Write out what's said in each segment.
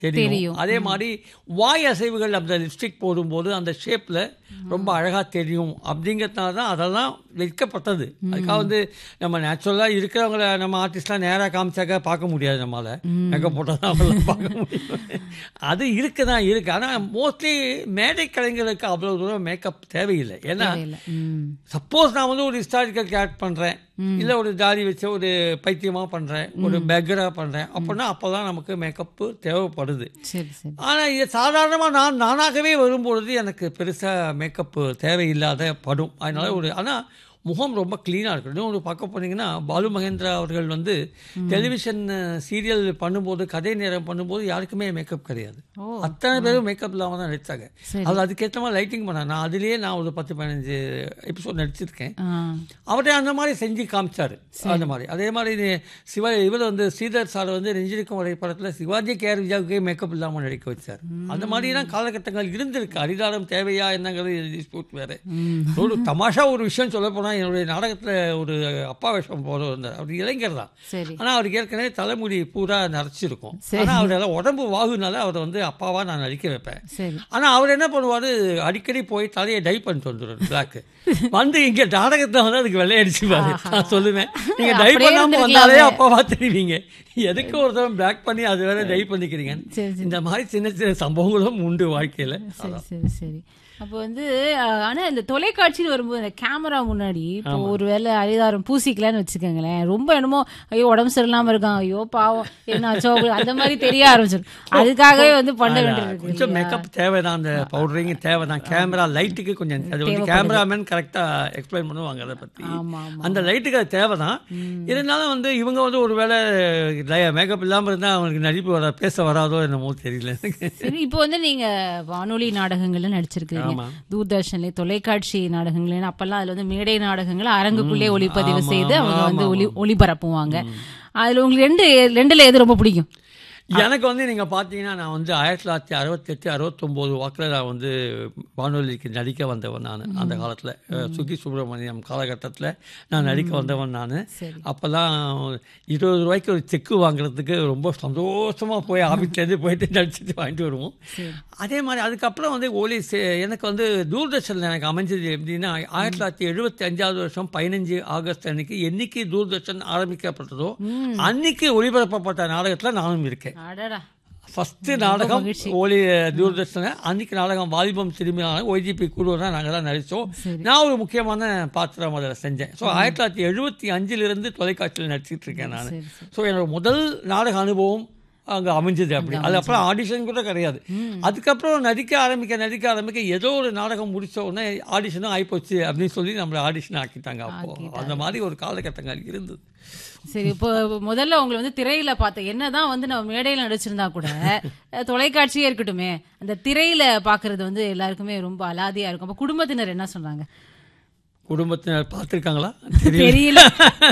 தெரியும் தெரியும். அதே மாதிரி வாய் அசைவுகள் அந்த லிப்ஸ்டிக் போடும்போது அந்த ஷேப்பில் ரொம்ப அழகாக தெரியும் அப்படிங்கிறதுனால தான் அதெல்லாம் வைக்கப்பட்டது அதுக்காக வந்து நம்ம நேச்சுரலாக இருக்கிறவங்கள நம்ம ஆர்டிஸ்ட்லாம் நேராக காமிச்சாக்க பார்க்க முடியாது நம்மளால் மேக்கப் போட்டால் தான் அவங்கள பார்க்க முடியும் அது இருக்கு தான் இருக்குது ஆனால் மோஸ்ட்லி மேடை கலைஞர்களுக்கு அவ்வளோ தூரம் மேக்கப் தேவையில்லை ஏன்னா தெரியல ம் சப்போஸ் நான் வந்து ஒரு ஹிஸ்டாரிக்கல் கேரக்ட் பண்ணுறேன் இல்லை ஒரு தாடி வச்சு ஒரு பைத்தியமாக பண்ணுறேன் ஒரு பெக்கராக பண்ணுறேன் அப்படின்னா அப்போ தான் நமக்கு மேக்கப்பு தேவைப்படுது சரி சரி ஆனால் இது சாதாரணமாக நான் நானாகவே வரும்பொழுது எனக்கு பெருசாக மேக்கப்பு தேவையில்லாத படும் அதனால ஒரு ஆனால் முகம் ரொம்ப க்ளீனாக இருக்கும் இன்னும் ஒரு பார்க்க போனீங்கன்னா பாலு மகேந்திரா அவர்கள் வந்து டெலிவிஷன் சீரியல் பண்ணும்போது கதை நேரம் பண்ணும்போது யாருக்குமே மேக்கப் கிடையாது ஓ அத்தனை பேரும் மேக்கப் இல்லாமல் தான் நடித்தாங்க சரி. அது அதுக்கேற்ற மாதிரி லைட்டிங் பண்ணாங்க நான் அதுலேயே நான் ஒரு பத்து பதினஞ்சு எபிசோட் நடிச்சிருக்கேன் ஆ அவர்கிட்ட அந்த மாதிரி செஞ்சு காமிச்சாரு அந்த மாதிரி அதே மாதிரி இது சிவா இவர் வந்து ஸ்ரீதர் சார் வந்து நெஞ்சிருக்கும் வரை படத்தில் சிவாஜி கேஆர் விஜயாவுக்கே மேக்கப் இல்லாமல் நடிக்க வச்சார் அந்த மாதிரிலாம் காலகட்டங்கள் இருந்திருக்கு அரிதாரம் தேவையா என்னங்கிறது டிஸ்பியூட் வேறு ஒரு தமாஷா ஒரு விஷயம் சொல்ல போனால் என்னுடைய நாடகத்தில் ஒரு அப்பா வேஷம் போட வந்தார் அவர் இளைஞர் தான் சரி ஆனால் அவருக்கு ஏற்கனவே தலைமுடி பூரா நரைச்சிருக்கும் ஆனால் அவரால் உடம்பு வாகுனால அவரை வந்து அப்பாவாக நான் நடிக்க வைப்பேன் சரி ஆனால் அவர் என்ன பண்ணுவார் அடிக்கடி போய் தலையை டை பண்ணிட்டு வந்துடுவார் பிளாக்கு வந்து இங்கே நாடகத்தில் வந்து அதுக்கு வெள்ளையடிச்சுப்பாரு நான் சொல்லுவேன் நீங்கள் டை அப்படியே பண்ணாமல் வந்தாலே இருந்திருக்கலாமே. அப்பாவா தெரிவிங்க எதுக்கு ஒருத்தவன் பிளாக் பண்ணி அது வேற டை பண்ணிக்கிறீங்க சரி, சரி. இந்த மாதிரி சின்ன சின்ன சம்பவங்களும் உண்டு வாழ்க்கையில் சரி சரி சரி அப்போ வந்து அஹ், ஆனா இந்த தொலைக்காட்சின்னு வரும்போது இந்த கேமரா முன்னாடி இப்போ ஒருவேளை அரிதாரம் பூசிக்கலன்னு வச்சுக்கோங்களேன் ரொம்ப என்னமோ ஐயோ உடம்பு சரியில்லாம இருக்கான் ஐயோ பாவம் என்ன ஆச்சோ அந்த மாதிரி தெரிய ஆரம்பிச்சிடும் அதுக்காகவே வந்து பண்ண வேண்டியிருக்கு கொஞ்சம் மேக்கப் தேவைதான் அந்த பவுடரிங் தேவைதான் கேமரா லைட்டுக்கு கொஞ்சம் அது வந்து கேமராமேன் கரெக்டாக எக்ஸ்பிளைன் பண்ணுவாங்க அதை பற்றி ஆமா ஆமா அந்த லைட்டுக்கு அது தேவைதான் இருந்தாலும் வந்து இவங்க வந்து ஒருவேளை மேக்கப் இல்லாமல் இருந்தால் அவங்களுக்கு நடிப்பு வர பேச வராதோ என்னமோ தெரியல எனக்கு சரி இப்போ வந்து நீங்க வானொலி நாடகங்கள்ல நடிச்சிருக்கீங்க ஆமா. தூர்தர்ஷன்ல தொலைக்காட்சி நாடகங்கள் அப்பெல்லாம் அதுல வந்து மேடை நாடகங்கள் அரங்குக்குள்ளே ஒளிப்பதிவு செய்து அவங்க வந்து ஒளி ஒளிபரப்புவாங்க அதுல உங்களுக்கு ரெண்டு ரெண்டுல எது ரொம்ப பிடிக்கும் எனக்கு வந்து நீங்கள் பார்த்தீங்கன்னா நான் வந்து ஆயிரத்தி தொள்ளாயிரத்தி அறுபத்தெட்டு அறுபத்தொம்போது வாக்கில் நான் வந்து வானொலிக்கு நடிக்க வந்தவன் நான் அந்த காலத்தில் சுகி சுப்பிரமணியம் காலகட்டத்தில் நான் நடிக்க வந்தவன் நான் சரி. அப்போல்லாம் இருபது ரூபாய்க்கு ஒரு செக்கு வாங்குறதுக்கு ரொம்ப சந்தோஷமாக போய் ஆஃபீஸ்லேருந்து போயிட்டு நடிச்சிட்டு வாங்கிட்டு வருவோம் அதே மாதிரி அதுக்கப்புறம் வந்து ஒலி சே- எனக்கு வந்து தூர்தர்ஷனில் எனக்கு அமைஞ்சது எப்படின்னா ஆயிரத்தி தொள்ளாயிரத்தி எழுபத்தி அஞ்சாவது வருஷம் பதினஞ்சு ஆகஸ்ட் அன்னைக்கு என்னைக்கு தூர்தர்ஷன் ஆரம்பிக்கப்பட்டதோ அன்னைக்கு ஒளிபரப்பப்பட்ட நாடகத்தில் நானும் இருக்கேன் அடடா ஃபஸ்ட்டு நாடகம் ஒளி தூர்தர்ஷன அன்னைக்கு நாடகம் வாலிபம் திரும்பி நாடகம் ஒய்ஜிபி குழுவை நாங்கள் தான் நடித்தோம் நான் ஒரு முக்கியமான பாத்திரம் அதில் செஞ்சேன் ஸோ ஆயிரத்தி தொள்ளாயிரத்தி எழுபத்தி அஞ்சிலிருந்து தொலைக்காட்சியில் நடிச்சிட்டு இருக்கேன் நான் சரி, ஸோ என்னோட முதல் நாடக அனுபவம் அங்கே அமைஞ்சது அப்படி அது அப்புறம் ஆடிஷன் கூட கிடையாது அதுக்கப்புறம் நடிக்க ஆரம்பிக்க நடிக்க ஆரம்பிக்க ஏதோ ஒரு நாடகம் முடிச்ச உடனே ஆடிஷனும் ஆகிப்போச்சு அப்படின்னு சொல்லி நம்மளை ஆடிஷன் ஆக்கிட்டாங்க அப்போ அந்த மாதிரி ஒரு காலகட்டங்கள் இருந்தது சரி இப்போ முதல்ல உங்களை வந்து திரையில பார்த்த என்னதான் வந்து நம்ம மேடையில நடிச்சிருந்தா கூட அஹ், தொலைக்காட்சியே இருக்கட்டுமே அந்த திரையில பாக்குறது வந்து எல்லாருக்குமே ரொம்ப அலாதியா இருக்கும் அப்ப குடும்பத்தினர் என்ன சொன்னாங்க குடும்பத்தினர் பார்த்துருக்காங்களா தெரியல தெரியல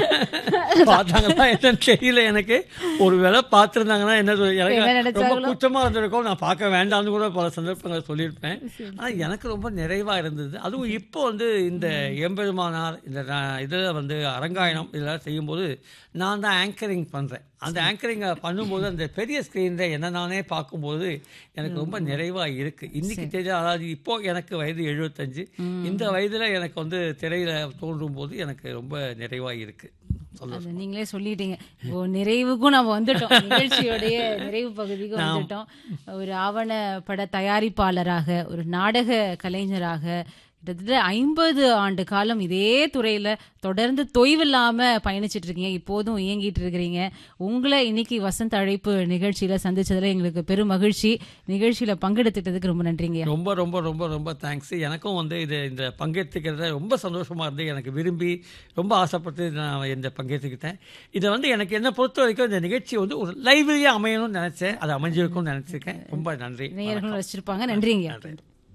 பார்த்தாங்களா என்னன்னு தெரியல எனக்கு ஒரு வேளை பார்த்துருந்தாங்கன்னா என்ன சொல்- என்ன எனக்கு ரொம்ப நினைச்சாங்களோ? கூச்சமாக இருந்திருக்கும் நான் பார்க்க வேண்டாம்னு கூட பல சந்தர்ப்பங்களை சொல்லியிருப்பேன் ஆனால் எனக்கு ரொம்ப நிறைவாக இருந்தது அதுவும் இப்போ வந்து இந்த எம்பெருமானார் இந்த இதில் வந்து அரங்காயணம் இதெல்லாம் செய்யும்போது நான் தான் ஆங்கரிங் பண்ணுறேன் அந்த ஆங்கரிங்கை பண்ணும்போது அந்த பெரிய ஸ்க்ரீனில் என்ன நானே பார்க்கும்போது எனக்கு ரொம்ப நிறைவாக இருக்குது இன்னைக்கு தெரிய அதாவது இப்போ எனக்கு வயது எழுபத்தஞ்சு இந்த வயதில் எனக்கு வந்து திரையில் தோன்றும் போது எனக்கு ரொம்ப நிறைவாக இருக்குது சொல்ல அது நீங்களே சொல்லிட்டீங்க இப்போ நிறைவுக்கும் நம்ம வந்துட்டோம் நிகழ்ச்சியோடைய நிறைவு பகுதிக்கு வந்துட்டோம் ஒரு ஆவண பட தயாரிப்பாளராக ஒரு நாடக கலைஞராக கிட்டத்தட்ட ஐம்பது ஆண்டு காலம் இதே துறையில தொடர்ந்து தொய்வில்லாம பயணிச்சிட்டு இருக்கீங்க இப்போதும் இயங்கிட்டு இருக்கிறீங்க உங்களை இன்னைக்கு வசந்த் அழைப்பு நிகழ்ச்சியில சந்திச்சதுல எங்களுக்கு பெரும் மகிழ்ச்சி நிகழ்ச்சியில பங்கெடுத்துட்டதுக்கு ரொம்ப நன்றிங்க ரொம்ப ரொம்ப ரொம்ப ரொம்ப தேங்க்ஸ் எனக்கும் வந்து இது இந்த பங்கேற்றுக்கிறத ரொம்ப சந்தோஷமாக இருந்து எனக்கு விரும்பி ரொம்ப ஆசைப்பட்டு நான் இந்த பங்கேற்றுக்கிட்டேன் இதை வந்து எனக்கு என்ன பொறுத்த வரைக்கும் இந்த நிகழ்ச்சி வந்து ஒரு லைவ்லியாக அமையணும்னு நினச்சேன் அது அமைஞ்சிருக்கும்னு நினச்சிருக்கேன் ரொம்ப நன்றி நேயர்களும் ரசிச்சிருப்பாங்க நன்றிங்க நன்றி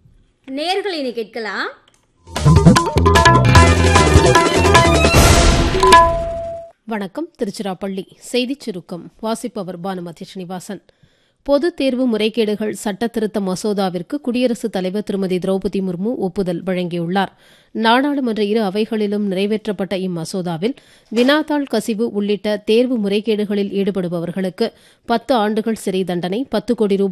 நேர்கள் இனி கேட்கலாம் வணக்கம் திருச்சிராப்பள்ளி செய்திச் சுருக்கம் வாசிப்பவர் பானுமதி ஸ்ரீனிவாசன் பொது தேர்வு முறைகேடுகள் சட்ட திருத்த மசோதாவிற்கு குடியரசுத் தலைவர் திருமதி திரௌபதி முர்மு ஒப்புதல் வழங்கியுள்ளார் நாடாளுமன்ற இரு அவைகளிலும் நிறைவேற்றப்பட்ட இம்மசோதாவில் வினாத்தாள் கசிவு உள்ளிட்ட தேர்வு முறைகேடுகளில் ஈடுபடுபவர்களுக்கு பத்து ஆண்டுகள் சிறை தண்டனை பத்து கோடி ரூபாய்